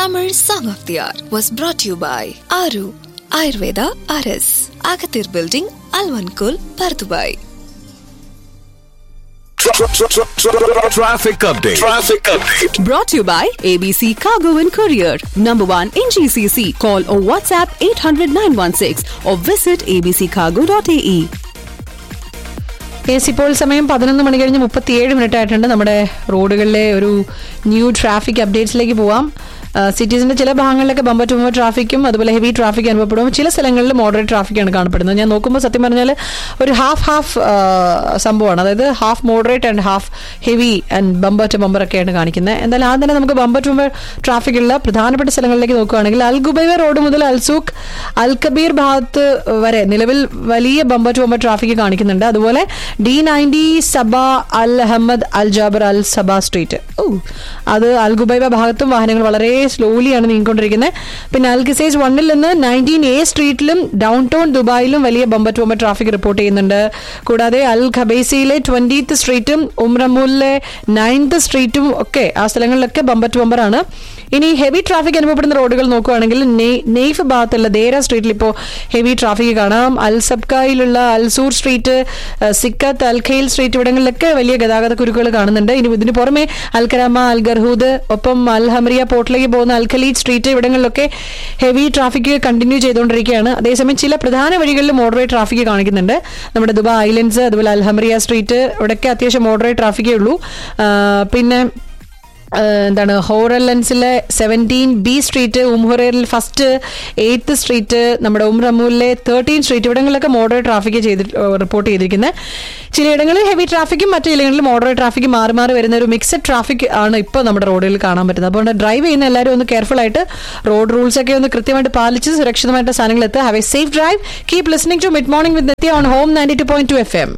Tamil Song of the Hour was brought to you by Aru Ayurveda RS, Agathir Building, Alvankul, Pardubai. Traffic update. Traffic update. Brought to you by ABC Cargo and Courier. Number one in GCC. Call or WhatsApp 800 916 or visit abccargo.ae. Yes ഇപ്പോൾ സമയം പതിനൊന്ന് മണി കഴിഞ്ഞ് മുപ്പത്തിയേഴ് minute ആയിട്ടുണ്ട് നമ്മുടെ റോഡുകളിലെ ഒരു new traffic അപ്ഡേറ്റ്സിലേക്ക് പോവാം സിറ്റീസിന്റെ ചില ഭാഗങ്ങളിലൊക്കെ ബമ്പർ ടു ബമ്പർ ട്രാഫിക്കും അതുപോലെ ഹെവി ട്രാഫിക് അനുഭവപ്പെടും ചില സ്ഥലങ്ങളിൽ മോഡറേറ്റ് ട്രാഫിക്കാണ് കാണപ്പെടുന്നത് ഞാൻ നോക്കുമ്പോൾ സത്യം പറഞ്ഞാൽ ഒരു ഹാഫ് ഹാഫ് സംഭവമാണ് അതായത് half moderate and half heavy and bumper to bumper ഒക്കെയാണ് കാണിക്കുന്നത് എന്തായാലും ആദ്യം തന്നെ നമുക്ക് ബമ്പർ ടു ബമ്പർ ട്രാഫിക്കുള്ള പ്രധാനപ്പെട്ട സ്ഥലങ്ങളിലേക്ക് നോക്കുകയാണെങ്കിൽ അൽ ഗുബൈവ റോഡ് മുതൽ അൽസൂഖ് അൽ കബീർ ഭാഗത്ത് വരെ നിലവിൽ വലിയ ബമ്പർ ടു ബമ്പർ ട്രാഫിക് കാണിക്കുന്നുണ്ട് അതുപോലെ D ninety Sabah Al Ahmad Al Jaber Al Sabah street oh അത് അൽ ഗുബൈബ ഭാഗത്തും വാഹനങ്ങൾ വളരെ സ്ലോലിയാണ് നീങ്ങിക്കൊണ്ടിരിക്കുന്നത് പിന്നെ അൽ ഗിസേജ് വണ്ണിൽ നിന്ന് നയൻറ്റീൻ എ സ്ട്രീറ്റിലും ഡൗൺ ടൗൺ ദുബായിലും വലിയ bumper to bumper traffic report ചെയ്യുന്നുണ്ട് കൂടാതെ അൽ ഖബൈസിയിലെ ട്വന്റീത്ത് സ്ട്രീറ്റും ഉംറമൂലിലെ നയൻത് സ്ട്രീറ്റും ഒക്കെ ആ സ്ഥലങ്ങളിലൊക്കെ ബമ്പർ ടു ബമ്പർ ആണ് ഇനി ഹെവി ട്രാഫിക് അനുഭവപ്പെടുന്ന റോഡുകൾ നോക്കുകയാണെങ്കിൽ നെയ്ഫ് ഭാഗത്തുള്ള ദേര സ്ട്രീറ്റിൽ ഇപ്പോൾ ഹെവി ട്രാഫിക് കാണാം അൽ സബ്കായിലുള്ള അൽസൂർ സ്ട്രീറ്റ് സിക്കത്ത് അൽ ഖെയിൽ സ്ട്രീറ്റ് ഇവിടങ്ങളിലൊക്കെ വലിയ ഗതാഗത കുരുക്കുകൾ കാണുന്നുണ്ട് ഇനി ഇതിന് പുറമെ അൽ കരാമ അൽ ഗർഹൂദ് ഒപ്പം അൽ ഹമറിയ പോർട്ടിലേക്ക് പോകുന്ന അൽ ഖലീദ് സ്ട്രീറ്റ് ഇവിടങ്ങളിലൊക്കെ ഹെവി ട്രാഫിക് കണ്ടിന്യൂ ചെയ്തുകൊണ്ടിരിക്കുകയാണ് അതേസമയം ചില പ്രധാന വഴികളിൽ മോഡറേറ്റ് ട്രാഫിക് കാണിക്കുന്നുണ്ട് നമ്മുടെ ദുബായ് ഐലൻഡ്സ് അതുപോലെ അൽ ഹമറിയ സ്ട്രീറ്റ് ഇവിടെയൊക്കെ അത്യാവശ്യം മോഡറേറ്റ് ട്രാഫിക്കേ ഉള്ളൂ ആ, പിന്നെ എന്താണ് ഹോറലൻസിലെ സെവൻറ്റീൻ ബി സ്ട്രീറ്റ് ഉംഹുറയിൽ ഫസ്റ്റ് എയ്ത്ത് സ്ട്രീറ്റ് നമ്മുടെ ഉംറമൂലിലെ തേർട്ടീൻ സ്ട്രീറ്റ് ഇവിടങ്ങളിലൊക്കെ മോഡറേറ്റ് ട്രാഫിക് ചെയ്ത് റിപ്പോർട്ട് ചെയ്തിരിക്കുന്നത് ചിലയിടങ്ങളിൽ ഹെവി ട്രാഫിക്കും മറ്റു ചിലങ്ങളിൽ മോഡറേറ്റ് ട്രാഫിക് മാറി മാറി വരുന്ന ഒരു മിക്സഡ് ട്രാഫിക് ആണ് ഇപ്പോൾ നമ്മുടെ റോഡുകളിൽ കാണാൻ പറ്റുന്നത് അതുകൊണ്ട് ഡ്രൈവ് ചെയ്യുന്ന എല്ലാവരും ഒന്ന് കെയർഫുൾ ആയിട്ട് റോഡ് റൂൾസ് ഒക്കെ ഒന്ന് കൃത്യമായിട്ട് പാലിച്ച് സുരക്ഷിതമായിട്ട് സാധനങ്ങൾ എത്തുക have a safe drive keep listening to mid morning with Nithya on home ninety two point two F M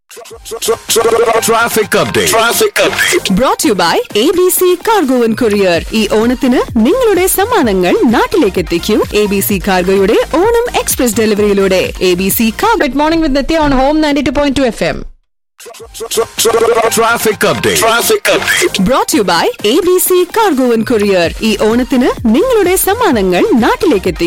Traffic update. Traffic update. Brought to you by ABC Cargo and Courier. ഈ ഓണത്തിന് നിങ്ങളുടെ സമ്മാനങ്ങൾ നാട്ടിലേക്ക് എത്തിക്കൂ എ ബി സി കാർഗോയുടെ Onam express ഡെലിവറിയിലൂടെ A B C cargo mid morning with Nithya on home ninety two point two F M Traffic update. Traffic update. Brought you by A B C cargo and courier ഈ ഓണത്തിന് നിങ്ങളുടെ സമ്മാനങ്ങൾ നാട്ടിലേക്ക് എത്തിക്കൂ